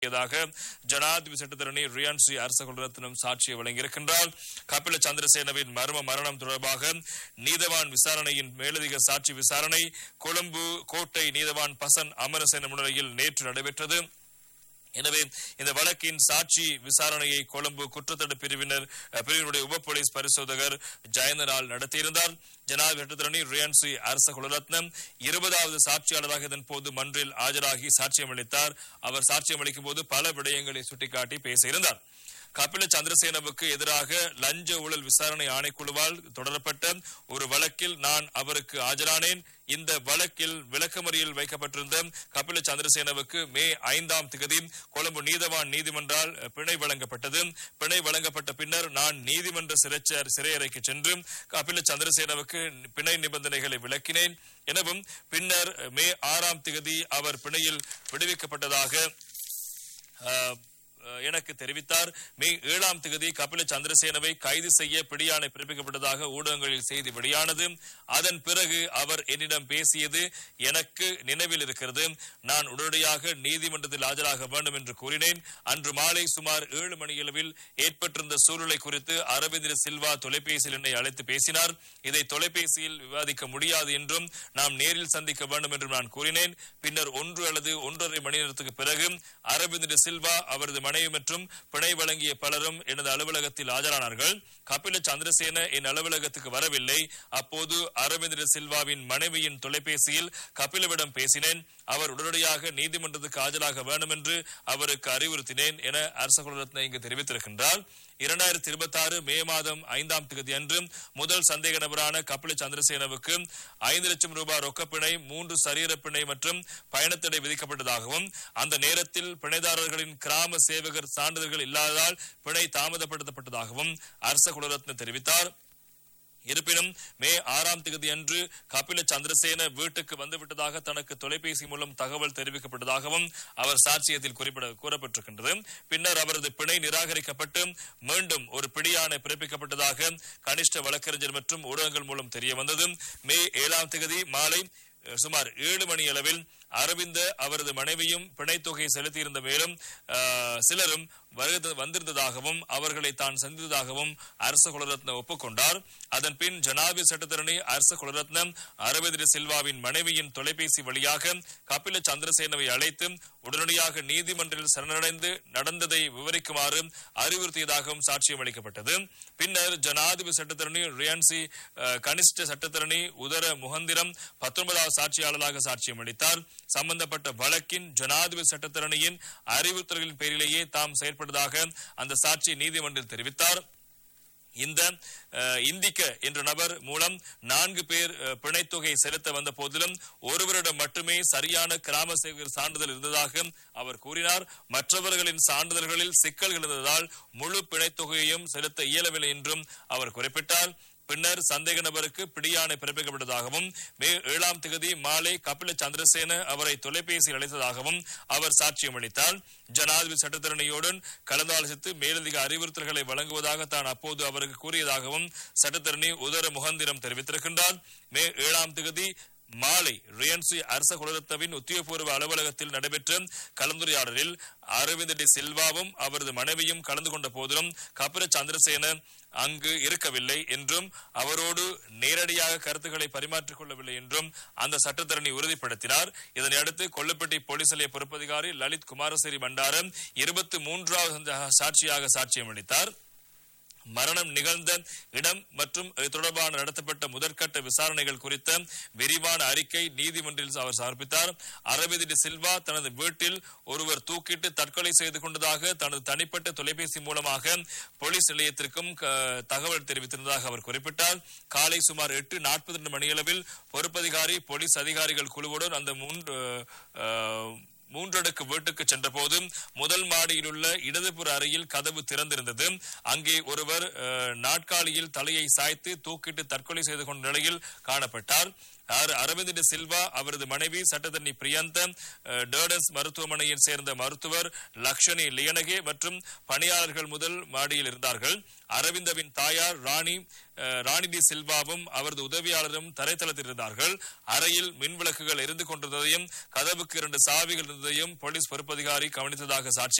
தாக ஜனாதிபதி சட்டத்தரணி ரியான் ஸ்ரீ அரச குலரத்னம் சாட்சியை வழங்கியிருக்கின்றார் கபில சந்திரசேனவின் மர்ம மரணம் தொடர்பாக நீதவான் விசாரணையின் மேலதிக சாட்சி விசாரணை கொழும்பு கோட்டை நீதவான் பசன் அமரசேன முன்னிலையில் நேற்று நடைபெற்றது எனவே இந்த வழக்கின் சாட்சி விசாரணையை கொழும்பு குற்றத்தடுப்பு பிரிவினர் அஹ், பிரிவினுடைய உப போலீஸ் பரிசோதகர் ஜெயந்தலால் நடத்தியிருந்தார் ஜனாதிபதி சட்டத்தரணி ரியான்சி அரச குலரத்னம் இருபதாவது சாட்சியாளராக இதன் போது மன்றில் ஆஜராகி சாட்சியம் அளித்தார் அவர் சாட்சியம் அளிக்கும் போது பல விடயங்களை சுட்டிக்காட்டி பேசியிருந்தார் கபில சந்திரசேனவுக்கு எதிராக லஞ்ச ஊழல் விசாரணை ஆணைக்குழுவால் தொடரப்பட்ட ஒரு வழக்கில் நான் அவருக்கு ஆஜரானேன் இந்த வழக்கில் விளக்கமறியல் வைக்கப்பட்டிருந்த கபில சந்திரசேனவுக்கு மே ஐந்தாம் திகதி கொழும்பு நீதவான் நீதிமன்றால் பிணை வழங்கப்பட்டது பிணை வழங்கப்பட்ட பின்னர் நான் நீதிமன்ற சிறைச்ச சிறையறைக்கு சென்று கபில சந்திரசேனவுக்கு பிணை நிபந்தனைகளை விளக்கினேன் எனவும் பின்னர் மே ஆறாம் திகதி அவர் பிணையில் விடுவிக்கப்பட்டதாக அஹ், அஹ், எனக்கு தெரிவித்தார் மே ஏழாம் தேதி கபில சந்திரசேனவை கைது செய்ய பிடியாணை பிறப்பிக்கப்பட்டதாக ஊடகங்களில் செய்தி வெளியானது அதன் பிறகு அவர் என்னிடம் பேசியது எனக்கு நினைவில் இருக்கிறது நான் உடனடியாக நீதிமன்றத்தில் ஆஜராக வேண்டும் என்று கூறினேன் அன்று மாலை சுமார் ஏழு மணியளவில் ஏற்பட்டிருந்த சூழ்நிலை குறித்து அரவிந்திர சில்வா தொலைபேசியில் என்னை அழைத்து பேசினார் இதை தொலைபேசியில் விவாதிக்க முடியாது என்றும் நாம் நேரில் சந்திக்க வேண்டும் என்றும் நான் கூறினேன் பின்னர் ஒன்று அல்லது ஒன்றரை மணி நேரத்துக்கு பிறகு அரவிந்திர சில்வா அவரது மனைவி மற்றும் பிணை வழங்கிய பலரும் எனது அலுவலகத்தில் ஆஜரானார்கள் கபில சந்திரசேன என் அலுவலகத்துக்கு வரவில்லை அப்போது அரவிந்திர சில்வாவின் மனைவியின் தொலைபேசியில் கபிலவிடம் பேசினேன் அவர் உடனடியாக நீதிமன்றத்துக்கு ஆஜராக வேண்டும் என்று அவருக்கு அறிவுறுத்தினேன் என அரச குலரத்ன இங்கு தெரிவித்திருக்கின்றார் இரண்டாயிரத்தி இருபத்தி ஆறு மே மாதம் ஐந்தாம் தேதி அன்று முதல் சந்தேக நபரான கபில சந்திரசேனவுக்கு ஐந்து லட்சம் ரூபாய் ரொக்கப்பிணை மூன்று சரீர பிணை மற்றும் பயணத்தடை விதிக்கப்பட்டதாகவும் அந்த நேரத்தில் பிணைதாரர்களின் கிராம சேவகர் சான்றிதழ்கள் இல்லாததால் பிணை தாமதப்படுத்தப்பட்டதாகவும் அரச குலரத்ன தெரிவித்தார் இருப்பினும் மே ஆறாம் தேதி அன்று கபில சந்திரசேன வீட்டுக்கு வந்துவிட்டதாக தனக்கு தொலைபேசி மூலம் தகவல் தெரிவிக்கப்பட்டதாகவும் அவர் சாட்சியத்தில் குறிப்பிட கூறப்பட்டிருக்கின்றது பின்னர் அவரது பிணை நிராகரிக்கப்பட்டு மீண்டும் ஒரு பிடியாணை பிறப்பிக்கப்பட்டதாக கனிஷ்ட வழக்கறிஞர் மற்றும் ஊடகங்கள் மூலம் தெரிய வந்தது மே ஏழாம் தேதி மாலை அஹ், சுமார் ஏழு மணி அளவில் அரவிந்த அவரது மனைவியும் பிணைத் தொகை செலுத்தியிருந்த மேலும் அஹ், சிலரும் வருகை- வந்திருந்ததாகவும் அவர்களை தான் சந்தித்ததாகவும் அரச குலரத்ன ஒப்புக்கொண்டார் அதன் பின் ஜனாபி சட்டத்தரணி அரச குலரத்னம் அரவிந்த் சில்வாவின் மனைவியின் தொலைபேசி வழியாக கபில சந்திரசேனவை அழைத்து உடனடியாக நீதிமன்றில் சரணடைந்து நடந்ததை விவரிக்குமாறு அறிவுறுத்தியதாகவும் சாட்சியம் அளிக்கப்பட்டது பின்னர் ஜனாதிபதி சட்டத்தரணி ரியான்சி அஹ், கனிஷ்ட சட்டத்தரணி உதர முகந்திரம் பத்தொன்பதாவது சாட்சியாளராக சாட்சியம் அளித்தார் சம்பந்தப்பட்ட வழக்கின் ஜனாதிபதி சட்டத்தரணியின் அறிவுறுத்தல்களின் பேரிலேயே தாம் செயற்பட்டதாக அந்த சாட்சி நீதிமன்றில் தெரிவித்தார் இந்த அஹ், இந்திக்க என்ற நபர் மூலம் நான்கு பேர் அஹ், பிணைத்தொகை செலுத்த வந்த போதிலும் ஒருவரிடம் மட்டுமே சரியான கிராம சேவகர் சான்றிதழ் இருந்ததாக அவர் கூறினார் மற்றவர்களின் சான்றிதழ்களில் சிக்கல்கள் இருந்ததால் முழு பிணைத்தொகையையும் செலுத்த இயலவில்லை என்றும் அவர் குறிப்பிட்டார் பின்னர் சந்தேக நபருக்கு பிடியாணை பிறப்பிக்கப்பட்டதாகவும் மே ஏழாம் தேதி மாலை கபில சந்திரசேன அவரை தொலைபேசியில் அழைத்ததாகவும் அவர் சாட்சியம் அளித்தார் ஜனாதிபதி சட்டத்தரணியுடன் கலந்தாலோசித்து மேலதிக அறிவுறுத்தல்களை வழங்குவதாக தான் அப்போது அவருக்கு கூறியதாகவும் சட்டத்தரணி உதர முகந்திரம் தெரிவித்திருக்கின்றார் மே ஏழாம் தேதி மாலை ரியான்சி அரச குலரத்னவின் உத்தியோகபூர்வ அலுவலகத்தில் நடைபெற்ற கலந்துரையாடலில் அரவிந்த் டி சில்வாவும் அவரது மனைவியும் கலந்து கொண்ட போதிலும் கபில சந்திரசேன அங்கு இருக்கவில்லை என்றும் அவரோடு நேரடியாக கருத்துக்களை பரிமாற்றிக் கொள்ளவில்லை என்றும் அந்த சட்டத்தரணி உறுதிப்படுத்தினார் இதனையடுத்து கொல்லப்பட்டி போலீஸ் நிலைய பொறுப்பதிகாரி லலித் குமாரசிறி பண்டாரம் இருபத்தி மூன்றாவது சாட்சியாக சாட்சியம் அளித்தார் மரணம் நிகழ்ந்த இடம் மற்றும் இது தொடர்பான நடத்தப்பட்ட முதற்கட்ட விசாரணைகள் குறித்த விரிவான அறிக்கை நீதிமன்றில் அவர் சமர்ப்பித்தார் அரவிந்த் டி சில்வா தனது வீட்டில் ஒருவர் தூக்கிட்டு தற்கொலை செய்து கொண்டதாக தனது தனிப்பட்ட தொலைபேசி மூலமாக போலீஸ் நிலையத்திற்கும் க- தகவல் தெரிவித்திருந்ததாக அவர் குறிப்பிட்டார் காலை சுமார் எட்டு நாற்பத்தி ரெண்டு மணியளவில் பொறுப்பதிகாரி போலீஸ் அதிகாரிகள் குழுவுடன் அந்த மூன்று அஹ், மூன்றடுக்கு வீட்டுக்கு சென்றபோது முதல் மாடியில் உள்ள இடதுபுற அறையில் கதவு திறந்திருந்தது அங்கே ஒருவர் அஹ், நாற்காலியில் தலையை சாய்த்து தூக்கிட்டு தற்கொலை செய்து கொண்ட நிலையில் காணப்பட்டார் ஆர் அரவிந்த் டி சில்வா அவரது மனைவி சட்டத்தண்ணி பிரியந்த அஹ், டேர்டன்ஸ் மருத்துவமனையில் சேர்ந்த மருத்துவர் லக்ஷனி லியனகே மற்றும் பணியாளர்கள் முதல் மாடியில் இருந்தார்கள் அரவிந்தவின் தாயார் ராணி அஹ், ராணி டி சில்வாவும் அவரது உதவியாளரும் தரைத்தளத்தில் இருந்தார்கள் அறையில் மின் விளக்குகள் எரிந்து கொண்டிருந்ததையும் கதவுக்கு இரண்டு சாவிகள் இருந்ததையும் செய்ததையும் போலீஸ் பொறுப்பதிகாரி கவனித்ததாக சாட்சி